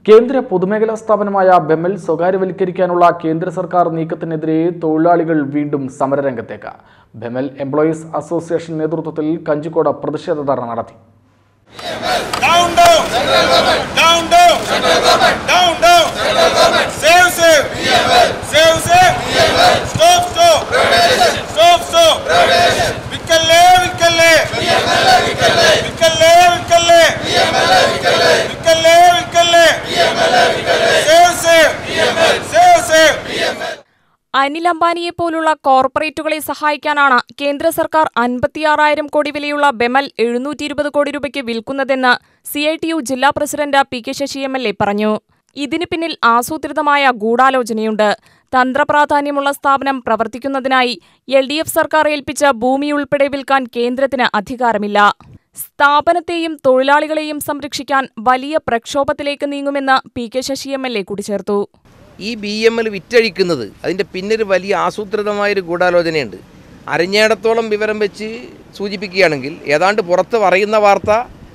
കേന്ദ്ര പൊതുമേഖലാ സ്ഥാപനമായ ബെമൽ സ്വകാര്യവൽക്കരിക്കാനുള്ള കേന്ദ്ര സർക്കാർ നീക്കത്തിനെതിരെ തൊഴിലാളികൾ വീണ്ടും സമരരംഗത്തേക്ക് ബെമൽ എംപ്ലോയീസ് അസോസിയേഷൻ നേതൃത്വത്തിൽ കഞ്ചിക്കോട് പ്രതിഷേധ ധർണ നടത്തി Down, down. Down, down. Down, down. Save, save. Save, save. Stop, stop. Stop, stop. വിക്കല്ലേ വിക്കല്ലേ വിക്കല്ലേ വിക്കല്ലേ വിക്കല്ലേ വിക്കല്ലേ save save save save Anil അംബാനിയെ പോലുള്ള കോർപ്പറേറ്റുകളെ സഹായിക്കാനാണ് കേന്ദ്ര സർക്കാർ അൻപത്തിയാറായിരം കോടി വിലയുള്ള ബെമൽ എഴുന്നൂറ്റി ഇരുപത് കോടി രൂപയ്ക്ക് വിൽക്കുന്നതെന്ന് സി ഐ ടി യു ജില്ലാ president P K Sasi M L A പറഞ്ഞു ഇതിന് പിന്നിൽ ആസൂത്രിതമായ ഗൂഢാലോചനയുണ്ട് തന്ത്രപ്രാധാന്യമുള്ള സ്ഥാപനം പ്രവർത്തിക്കുന്നതിനായി എൽ ഡി എഫ് സർക്കാർ ഏൽപ്പിച്ച ഭൂമി ഉൾപ്പെടെ വിൽക്കാൻ കേന്ദ്രത്തിന് അധികാരമില്ല സ്ഥാപനത്തെയും തൊഴിലാളികളെയും സംരക്ഷിക്കാൻ വലിയ പ്രക്ഷോഭത്തിലേക്ക് നീങ്ങുമെന്ന് P K Sasi M L A കൂട്ടിച്ചേർത്തു ഈ ബി എം എൽ വിറ്റഴിക്കുന്നത് അതിൻ്റെ പിന്നിൽ വലിയ ആസൂത്രിതമായൊരു ഗൂഢാലോചനയുണ്ട് അറിഞ്ഞയിടത്തോളം വിവരം വെച്ച് സൂചിപ്പിക്കുകയാണെങ്കിൽ ഏതാണ്ട് പുറത്ത് പറയുന്ന വാർത്ത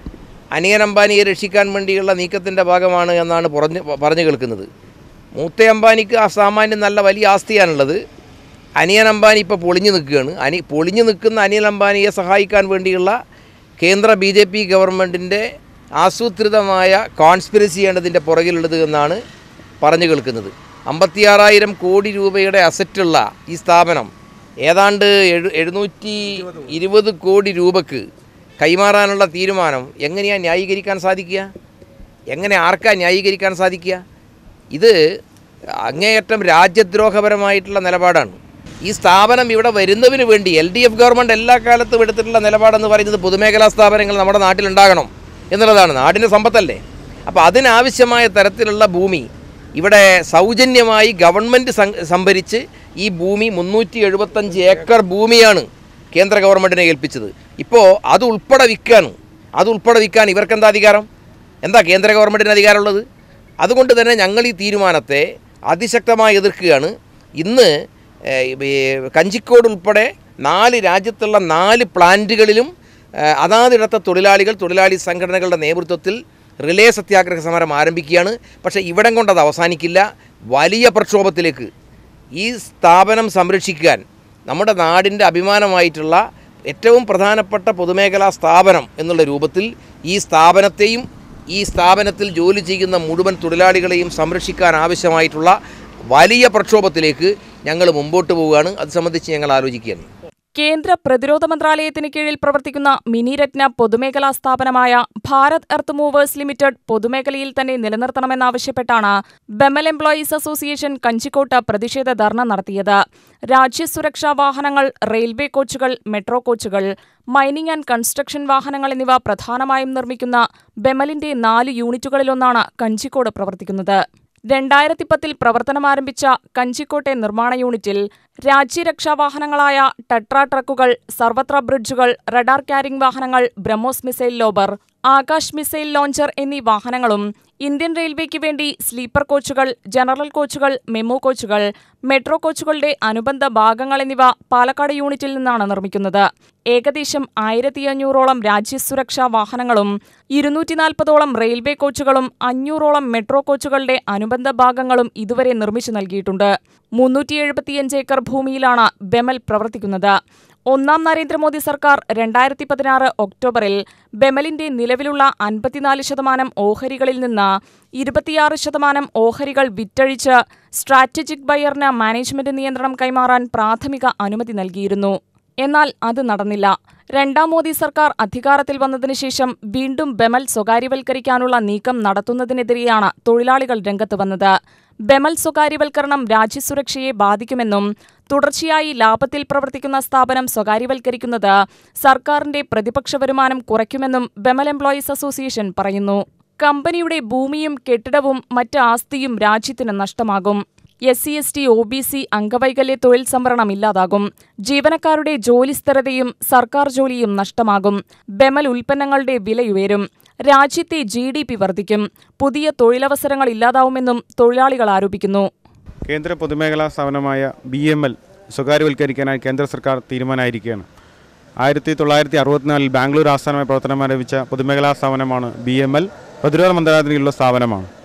അനിയൻ അംബാനിയെ രക്ഷിക്കാൻ വേണ്ടിയുള്ള നീക്കത്തിൻ്റെ ഭാഗമാണ് എന്നാണ് പറഞ്ഞ് പറഞ്ഞു കേൾക്കുന്നത് മൂത്ത അംബാനിക്ക് ആ സാമാന്യം നല്ല വലിയ ആസ്തിയാണുള്ളത് അനിയൻ അംബാനി ഇപ്പോൾ പൊളിഞ്ഞു നിൽക്കുകയാണ് അനി പൊളിഞ്ഞു നിൽക്കുന്ന അനിയൻ അംബാനിയെ സഹായിക്കാൻ വേണ്ടിയുള്ള കേന്ദ്ര ബി ജെ പി ഗവൺമെൻറ്റിൻ്റെ ആസൂത്രിതമായ കോൺസ്പിരസിയാണ് ഇതിൻ്റെ പുറകിലുള്ളത് എന്നാണ് പറഞ്ഞു കേൾക്കുന്നത് അമ്പത്തിയാറായിരം കോടി രൂപയുടെ അസറ്റുള്ള ഈ സ്ഥാപനം ഏതാണ്ട് എഴു എഴുന്നൂറ്റി ഇരുപത് കോടി രൂപക്ക് കൈമാറാനുള്ള തീരുമാനം എങ്ങനെയാണ് ന്യായീകരിക്കാൻ സാധിക്കുക എങ്ങനെ ആർക്കാ ന്യായീകരിക്കാൻ സാധിക്കുക ഇത് അങ്ങേയറ്റം രാജ്യദ്രോഹപരമായിട്ടുള്ള നിലപാടാണ് ഈ സ്ഥാപനം ഇവിടെ വരുന്നതിന് വേണ്ടി എൽ ഡി എഫ് ഗവൺമെൻറ് എല്ലാ കാലത്തും എടുത്തിട്ടുള്ള നിലപാടെന്ന് പറയുന്നത് പൊതുമേഖലാ സ്ഥാപനങ്ങൾ നമ്മുടെ നാട്ടിലുണ്ടാകണം എന്നുള്ളതാണ് നാടിൻ്റെ സമ്പത്തല്ലേ അപ്പോൾ അതിനാവശ്യമായ തരത്തിലുള്ള ഭൂമി ഇവിടെ സൗജന്യമായി ഗവൺമെൻറ് സം- സംഭരിച്ച് ഈ ഭൂമി മുന്നൂറ്റി എഴുപത്തഞ്ച് ഏക്കർ ഭൂമിയാണ് കേന്ദ്ര ഗവൺമെൻറ്റിനെ ഏൽപ്പിച്ചത് ഇപ്പോൾ അത് ഉൾപ്പെടെ വിൽക്കാണ് അത് ഉൾപ്പെടെ വിൽക്കാൻ ഇവർക്ക് എന്താ അധികാരം എന്താ കേന്ദ്ര ഗവൺമെൻറ്റിന് അധികാരമുള്ളത് അതുകൊണ്ട് തന്നെ ഞങ്ങൾ ഈ തീരുമാനത്തെ അതിശക്തമായി എതിർക്കുകയാണ് ഇന്ന് ഏഹ്, ഈ കഞ്ചിക്കോട് ഉൾപ്പെടെ നാല് രാജ്യത്തുള്ള നാല് പ്ലാന്റുകളിലും ഏഹ്, അതാതിടത്ത തൊഴിലാളികൾ തൊഴിലാളി സംഘടനകളുടെ നേതൃത്വത്തിൽ റിലേ സത്യാഗ്രഹ സമരം ആരംഭിക്കുകയാണ് പക്ഷേ ഇവിടം കൊണ്ട് അത് അവസാനിക്കില്ല വലിയ പ്രക്ഷോഭത്തിലേക്ക് ഈ സ്ഥാപനം സംരക്ഷിക്കാൻ നമ്മുടെ നാടിൻ്റെ അഭിമാനമായിട്ടുള്ള ഏറ്റവും പ്രധാനപ്പെട്ട പൊതുമേഖലാ സ്ഥാപനം എന്നുള്ള രൂപത്തിൽ ഈ സ്ഥാപനത്തെയും ഈ സ്ഥാപനത്തിൽ ജോലി ചെയ്യുന്ന മുഴുവൻ തൊഴിലാളികളെയും സംരക്ഷിക്കാൻ ആവശ്യമായിട്ടുള്ള വലിയ പ്രക്ഷോഭത്തിലേക്ക് ഞങ്ങൾ മുമ്പോട്ട് പോവുകയാണ് അത് സംബന്ധിച്ച് ഞങ്ങൾ ആലോചിക്കുകയാണ് കേന്ദ്ര പ്രതിരോധ മന്ത്രാലയത്തിന് കീഴിൽ പ്രവർത്തിക്കുന്ന മിനിരത്ന പൊതുമേഖലാ സ്ഥാപനമായ ഭാരത് എർത്ത് മൂവേഴ്സ് ലിമിറ്റഡ് പൊതുമേഖലയിൽ തന്നെ നിലനിർത്തണമെന്നാവശ്യപ്പെട്ടാണ് ബെമൽ എംപ്ലോയീസ് അസോസിയേഷൻ കഞ്ചിക്കോട്ട് പ്രതിഷേധ ധർണ നടത്തിയത് രാജ്യസുരക്ഷാ വാഹനങ്ങൾ റെയിൽവേ കോച്ചുകൾ മെട്രോ കോച്ചുകൾ മൈനിംഗ് ആൻഡ് കൺസ്ട്രക്ഷൻ വാഹനങ്ങൾ എന്നിവ പ്രധാനമായും നിർമ്മിക്കുന്ന ബെമലിന്റെ നാല് യൂണിറ്റുകളിലൊന്നാണ് കഞ്ചിക്കോട് പ്രവർത്തിക്കുന്നത് രണ്ടായിരത്തി പത്തിൽ പ്രവർത്തനമാരംഭിച്ച കഞ്ചിക്കോട്ടെ നിർമ്മാണ യൂണിറ്റിൽ രാജ്യരക്ഷാ വാഹനങ്ങളായ ടട്ര ട്രക്കുകൾ സർവത്ര ബ്രിഡ്ജുകൾ റഡാർ ക്യാരിംഗ് വാഹനങ്ങൾ ബ്രഹ്മോസ് മിസൈൽ ലോബർ ആകാശ് മിസൈൽ ലോഞ്ചർ എന്നീ വാഹനങ്ങളും ഇന്ത്യൻ റെയിൽവേക്ക് വേണ്ടി സ്ലീപ്പർ കോച്ചുകൾ ജനറൽ കോച്ചുകൾ മെമു കോച്ചുകൾ മെട്രോ കോച്ചുകളുടെ അനുബന്ധ ഭാഗങ്ങൾ എന്നിവ പാലക്കാട് യൂണിറ്റിൽ നിന്നാണ് നിർമ്മിക്കുന്നത് ഏകദേശം ആയിരത്തി അഞ്ഞൂറോളം രാജ്യസുരക്ഷാ വാഹനങ്ങളും ഇരുന്നൂറ്റി നാൽപ്പതോളം റെയിൽവേ കോച്ചുകളും അഞ്ഞൂറോളം മെട്രോ കോച്ചുകളുടെ അനുബന്ധ ഭാഗങ്ങളും ഇതുവരെ നിർമ്മിച്ചു നൽകിയിട്ടുണ്ട് മുന്നൂറ്റി എഴുപത്തിയഞ്ച് ഏക്കർ ഭൂമിയിലാണ് ബെമൽ പ്രവർത്തിക്കുന്നത് ഒന്നാം നരേന്ദ്രമോദി സർക്കാർ രണ്ടായിരത്തി പതിനാറ് ഒക്ടോബറിൽ ബെമലിന്റെ നിലവിലുള്ള അൻപത്തിനാല് ശതമാനം ഓഹരികളിൽ നിന്ന് ഇരുപത്തിയാറ് ശതമാനം ഓഹരികൾ വിറ്റഴിച്ച് സ്ട്രാറ്റജിക് ബയറിന് മാനേജ്മെന്റ് നിയന്ത്രണം കൈമാറാൻ പ്രാഥമിക അനുമതി നൽകിയിരുന്നു എന്നാൽ അത് നടന്നില്ല രണ്ടാം മോദി സർക്കാർ അധികാരത്തിൽ വന്നതിനു ശേഷം വീണ്ടും ബെമൽ സ്വകാര്യവൽക്കരിക്കാനുള്ള നീക്കം നടത്തുന്നതിനെതിരെയാണ് തൊഴിലാളികൾ രംഗത്ത് വന്നത് ബെമൽ സ്വകാര്യവൽക്കരണം രാജ്യസുരക്ഷയെ ബാധിക്കുമെന്നും തുടർച്ചയായി ലാഭത്തിൽ പ്രവർത്തിക്കുന്ന സ്ഥാപനം സ്വകാര്യവൽക്കരിക്കുന്നത് സർക്കാരിന്റെ പ്രതിപക്ഷ വരുമാനം കുറയ്ക്കുമെന്നും ബെമൽ എംപ്ലോയീസ് അസോസിയേഷൻ പറയുന്നു കമ്പനിയുടെ ഭൂമിയും കെട്ടിടവും മറ്റ് ആസ്തിയും രാജ്യത്തിന് നഷ്ടമാകും S C S T O B C അംഗവൈകല്യ തൊഴിൽ സംവരണം ഇല്ലാതാകും ജീവനക്കാരുടെ ജോലി സ്ഥിരതയും സർക്കാർ ജോലിയും നഷ്ടമാകും ബെമൽ ഉൽപ്പന്നങ്ങളുടെ വിലയുയരും രാജ്യത്തെ ജി ഡി പി വർദ്ധിക്കും പുതിയ തൊഴിലവസരങ്ങൾ ഇല്ലാതാവുമെന്നും തൊഴിലാളികൾ ആരോപിക്കുന്നു കേന്ദ്ര പൊതുമേഖലാ സ്ഥാപനമായ ബി എം എൽ സ്വകാര്യവൽക്കരിക്കാനായി കേന്ദ്ര സർക്കാർ തീരുമാനമായിരിക്കുകയാണ് ആയിരത്തി തൊള്ളായിരത്തി അറുപത്തിനാലിൽ ബാംഗ്ലൂർ ആസ്ഥാനമായി പ്രവർത്തനം ആരംഭിച്ച പൊതുമേഖലാ സ്ഥാപനമാണ് ബി എം എൽ പ്രതിരോധ മന്ത്രാലയത്തിലുള്ള സ്ഥാപനമാണ്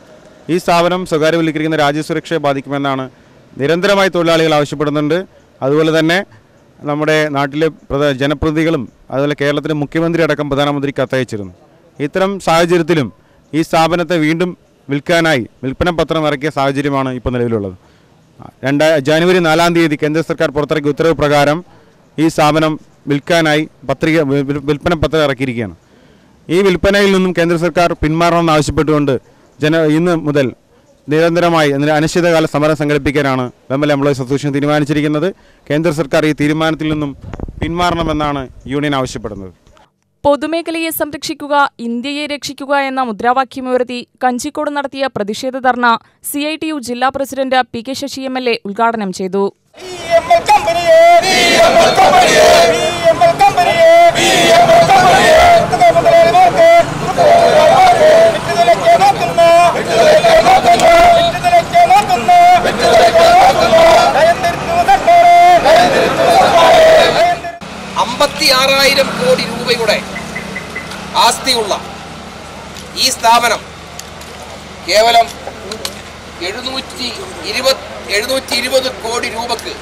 ഈ സ്ഥാപനം സ്വകാര്യവൽക്കരിക്കുന്ന രാജ്യസുരക്ഷയെ ബാധിക്കുമെന്നാണ് നിരന്തരമായി തൊഴിലാളികൾ ആവശ്യപ്പെടുന്നുണ്ട് അതുപോലെ തന്നെ നമ്മുടെ നാട്ടിലെ പ്രധ- ജനപ്രതിനിധികളും അതുപോലെ കേരളത്തിലെ മുഖ്യമന്ത്രി അടക്കം പ്രധാനമന്ത്രി കത്തയച്ചിരുന്നു ഇത്തരം സാഹചര്യത്തിലും ഈ സ്ഥാപനത്തെ വീണ്ടും വിൽക്കാനായി വിൽപ്പന പത്രം ഇറക്കിയ സാഹചര്യമാണ് ഇപ്പോൾ നിലവിലുള്ളത് രണ്ടാ ജനുവരി നാലാം തീയതി കേന്ദ്ര സർക്കാർ പുറത്തിറക്കിയ ഉത്തരവ് പ്രകാരം ഈ സ്ഥാപനം വിൽക്കാനായി പത്രിക വി- വി- വിൽപ്പന പത്രം ഇറക്കിയിരിക്കുകയാണ് ഈ വിൽപ്പനയിൽ നിന്നും കേന്ദ്ര സർക്കാർ പിന്മാറണമെന്ന് ആവശ്യപ്പെട്ടുകൊണ്ട് ജന ഇന്ന് മുതൽ നിരന്തരമായി അതിന് അനിശ്ചിതകാല സമരം സംഘടിപ്പിക്കാനാണ് വെമ്മൽ എംപ്ലോയീസ് അസോസിയേഷൻ തീരുമാനിച്ചിരിക്കുന്നത് കേന്ദ്ര സർക്കാർ ഈ തീരുമാനത്തിൽ നിന്നും പിന്മാറണമെന്നാണ് യൂണിയൻ ആവശ്യപ്പെടുന്നത് പൊതുമേഖലയെ സംരക്ഷിക്കുക ഇന്ത്യയെ രക്ഷിക്കുക എന്ന മുദ്രാവാക്യമുയർത്തി കഞ്ചിക്കോട് നടത്തിയ പ്രതിഷേധ dharna C I T U ജില്ലാ president P K Sasi M L A ഉദ്ഘാടനം ചെയ്തു BML കമ്പനിയെ BML കമ്പനിയെ BML കമ്പനിയെ BML കമ്പനിയെ മുതലാളിമാർക്ക് വിറ്റുതലയ്ക്ക് നോക്കുന്ന വിറ്റുതലയ്ക്ക് നോക്കുന്ന വിറ്റുതലയ്ക്ക് നോക്കുന്ന വിറ്റുതലയ്ക്ക് നോക്കുന്ന നയം തിരുത്തുന്ന സർക്കാരെ നയം തിരുത്തുന്ന സർക്കാരെ നയം തിരുത്തുന്ന അമ്പത്തി ആറായിരം കോടി രൂപയുടെ ആസ്തിയുള്ള ഈ സ്ഥാപനം കേവലം എഴുന്നൂറ്റി ഇരുപത് എഴുന്നൂറ്റി ഇരുപത് കോടി രൂപക്ക്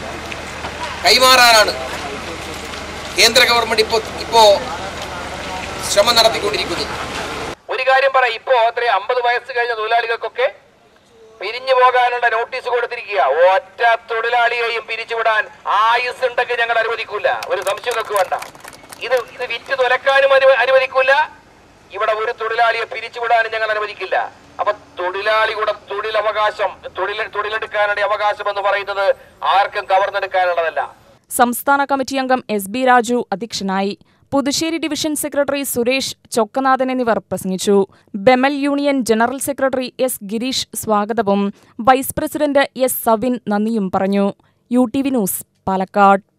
കൈമാറാനാണ് കേന്ദ്ര ഗവൺമെന്റ് ഇപ്പോൾ ഇപ്പോൾ ശ്രമം നടത്തിക്കൊണ്ടിരിക്കുന്നത് ഒരു കാര്യം പറ ഇപ്പോ അത്ര അമ്പത് വയസ്സ് കഴിഞ്ഞ തൊഴിലാളികൾക്കൊക്കെ പിരിഞ്ഞു പോകാനുള്ള നോട്ടീസ് കൊടുത്തിരിക്കുക ഒറ്റ തൊഴിലാളിയെയും പിരിച്ചുവിടാൻ ആയുസ് ഉണ്ടെങ്കിൽ ഞങ്ങൾ അനുവദിക്കൂല ഒരു സംശയങ്ങൾക്ക് വേണ്ട ഇത് ഇത് വിറ്റ് തുലക്കാനും അനുവ- അനുവദിക്കൂല ഇവിടെ ഒരു തൊഴിലാളിയെ പിരിച്ചുവിടാനും ഞങ്ങൾ അനുവദിക്കില്ല അപ്പൊ തൊഴിലാളിയുടെ തൊഴിലവകാശം തൊഴിൽ തൊഴിലെടുക്കാനുള്ള അവകാശം എന്ന് പറയുന്നത് ആർക്കും കവർന്നെടുക്കാനുള്ളതല്ല സംസ്ഥാന കമ്മിറ്റി അംഗം എസ് ബി രാജു അധ്യക്ഷനായി പുതുശ്ശേരി ഡിവിഷൻ സെക്രട്ടറി സുരേഷ് ചൊക്കനാഥൻ എന്നിവർ പ്രസംഗിച്ചു BEML union general secretary S Girish സ്വാഗതവും വൈസ് പ്രസിഡന്റ് എസ് സവിൻ നന്ദിയും പറഞ്ഞു U T V news Palakkad